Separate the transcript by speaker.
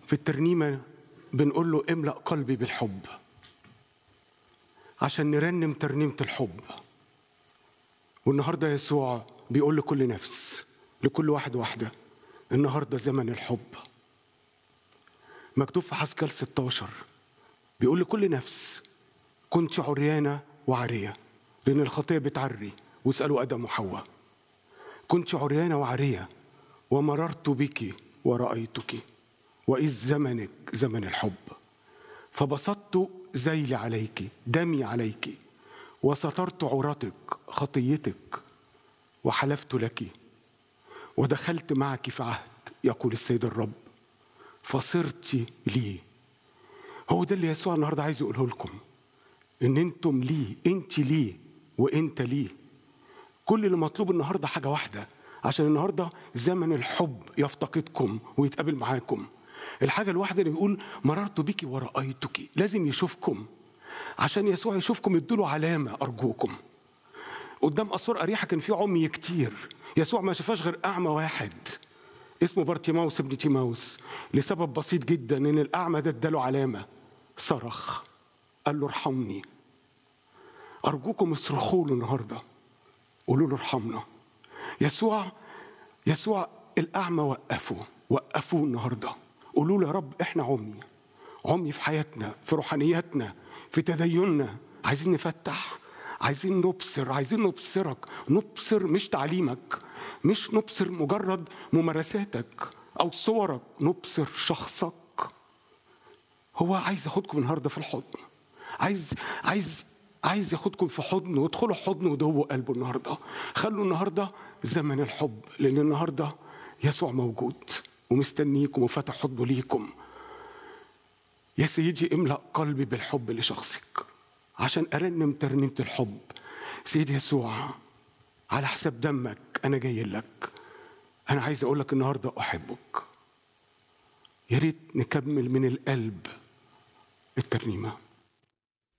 Speaker 1: في الترنيمة بنقول له املأ قلبي بالحب عشان نرنم ترنيمة الحب والنهارده يسوع بيقول لكل نفس لكل واحد واحدة النهارده زمن الحب مكتوب في حسكال 16 بيقول لكل نفس كنت عريانة وعارية لأن الخطية بتعري واسألوا آدم وحواء كنت عريانة وعارية ومررت بك ورأيتك وإذ زمنك زمن الحب فبسطت ذيلي عليك دمي عليك وسترت عورتك خطيتك وحلفت لك ودخلت معك في عهد يقول السيد الرب فصرت لي هو ده اللي يسوع النهارده عايز يقوله لكم ان انتم ليه انت ليه وانت ليه كل اللي مطلوب النهارده حاجه واحده عشان النهارده زمن الحب يفتقدكم ويتقابل معاكم الحاجه الواحده اللي بيقول مررت بك ورأيتك لازم يشوفكم عشان يسوع يشوفكم ادوا علامه ارجوكم قدام اسوار اريحه كان في عمي كتير يسوع ما شافاش غير اعمى واحد اسمه بارتيماوس ابن تيماوس لسبب بسيط جدا ان الاعمى ده اداله علامه صرخ قال له ارحمني ارجوكم اصرخوا له النهارده قولوا له ارحمنا يسوع يسوع الاعمى وقفوا وقفوه النهارده قولوا له يا رب احنا عمي عمي في حياتنا في روحانياتنا في تديننا عايزين نفتح عايزين نبصر عايزين نبصرك نبصر مش تعليمك مش نبصر مجرد ممارساتك او صورك نبصر شخصك هو عايز ياخدكم النهارده في الحضن عايز عايز عايز ياخدكم في حضن وادخلوا حضن ودووا قلبه النهارده خلوا النهارده زمن الحب لان النهارده يسوع موجود ومستنيكم وفتح حضنه ليكم يا سيدي املأ قلبي بالحب لشخصك عشان أرنم ترنيمة الحب سيدي يسوع على حساب دمك أنا جاي لك أنا عايز أقول لك النهاردة أحبك يا ريت نكمل من القلب الترنيمه